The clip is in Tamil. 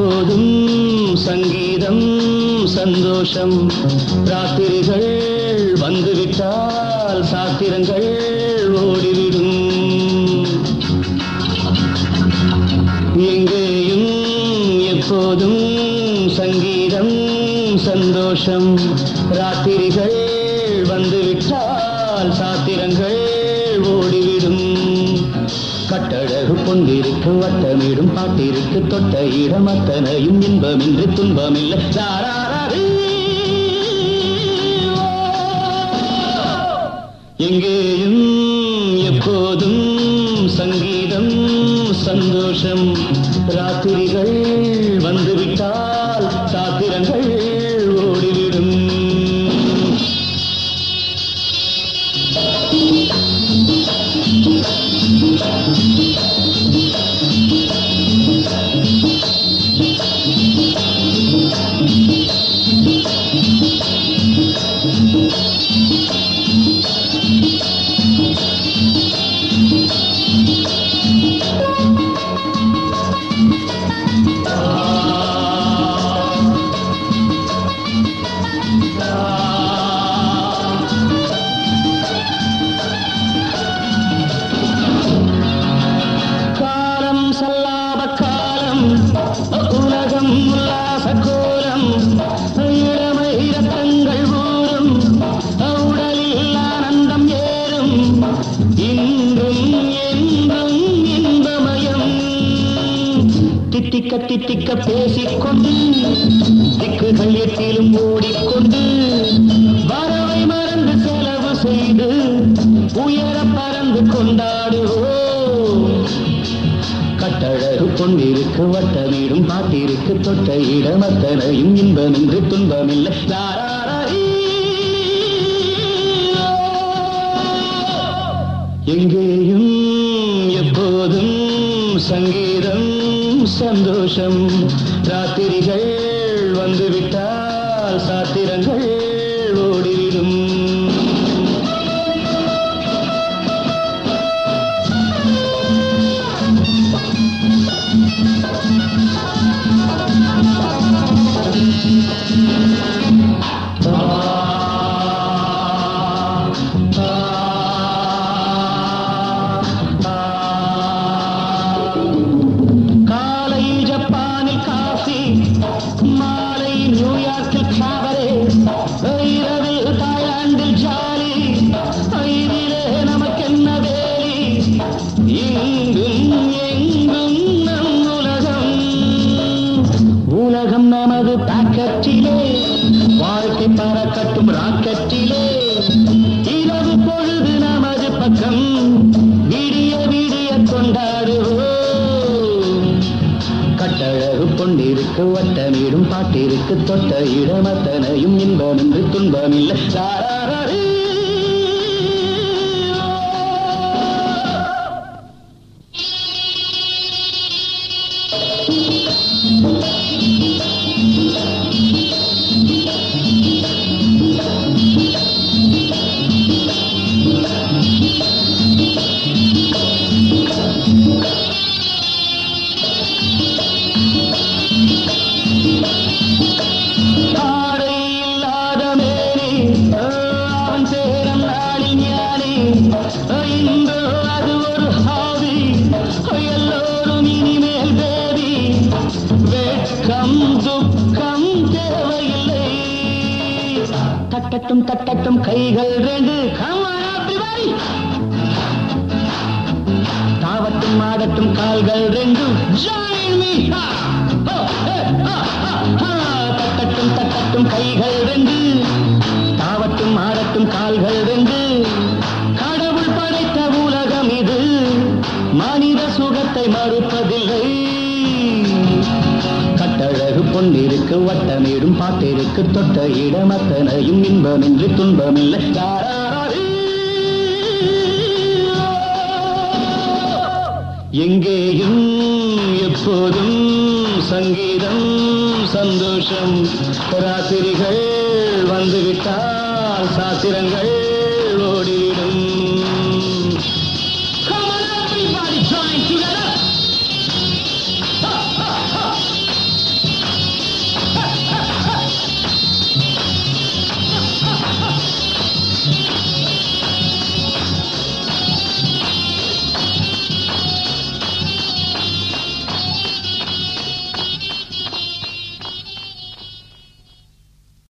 எப்போதும் சங்கீதம் சந்தோஷம் ராத்திரிகள் வந்துவிட்டால் சாத்திரங்கள் ஓடிவிடும் எங்கேயும் எப்போதும் சங்கீதம் சந்தோஷம் ராத்திரிகள் வந்துவிட்டால் சாத்திரங்கள் ஓடிவிடும் கட்டழகு பொன்னிருக்கு வட்டமிடும் பாட்டிற்கு தொட்ட இடம் அத்தனையும் இன்பமின்றி துன்பமில்லை தாராரீ. எங்கேயும் எப்போதும் சங்கீதம் சந்தோஷம் ராத்திரிகள் வந்துவிட்டால் சாத்திரங்கள் ஓடிவிடும் காலம் சல்லாப காலம் உலகம் உல்லாச கோலம் இளமை ரத்தங்கள் ஊறும் உடலில் ஆனந்தம் ஏறும் இன்றும் என்றும் இன்பமயம் தித்திக்க தித்திக்க பேசிக்கொண்டு திக்குகள் எட்டிலும் ஓடிக்கொண்டு வரவை மறந்து செலவு செய்து உயர பறந்து கொண்டாடுவோம் கட்டழகு பொன்னிருக்கு வட்டமிடும் பாட்டிற்கு தொட்ட இடம் அத்தனையும் இன்பமின்றி துன்பமில்லை தாராரீ. எங்கேயும் எப்போதும் சங்கீதம் சந்தோஷம் ராத்திரிகள் வந்துவிட்டால் சாத்திரங்கள் ஓடிவிடும் காலை ஜப்பானில் காஃபி மாலை நியூயார்க்கில் காவரே இரவில் தாய்லாந்தில் ஜாலி இதிலே நமக்கென்ன வேலி எங்கும் எங்கும் நம் உலகம் உலகம் நமது பாக்கெட்டிலே வாழ்க்கை பறக்கட்டும் ராக்கெட்டிலே இரவு பொழுது நமது பக்கம் விடிய விடிய கொண்டாடுவோம் கட்டழகு பொன்னிருக்கு வட்டமிடும் பாட்டிற்கு தொட்ட இடமத்தனையும் இன்பமின்றி துன்பமில்லை தாராரீ. ஆடை இல்லாத மேனி அவன் சேரம் நாளில் ஞானி இன்று அது ஒரு ஹாவி எல்லோரும் இனிமேல் பேதி வெட்கம் துக்கம் தேவையில்லை தட்டட்டும் தட்டட்டும் கைகள் ரெண்டு Come on, everybody. தாவட்டும் ஆடட்டும் கால்கள் ரெண்டும் join me. Ha! Ho! Hey! Ha! Ha! Ha! தட்டட்டும் தட்டட்டும் கைகள் ரெண்டு தாவட்டும் ஆடட்டும் கால்கள் ரெண்டு கடவுள் படைத்த உலகம் இது மனித சுகத்தை மறுப்பதில்லை கட்டழகு பொன்னிருக்கு வட்டமிடும் பாட்டிற்கு தொட்ட இடம் அத்தனையும் இன்பமின்றி துன்பமில்லை தாராரீ. எங்கேயும் எப்போதும் சங்கீதம் சந்தோஷம் ராத்திரிகள் வந்துவிட்டால் சாத்திரங்கள் ஓடி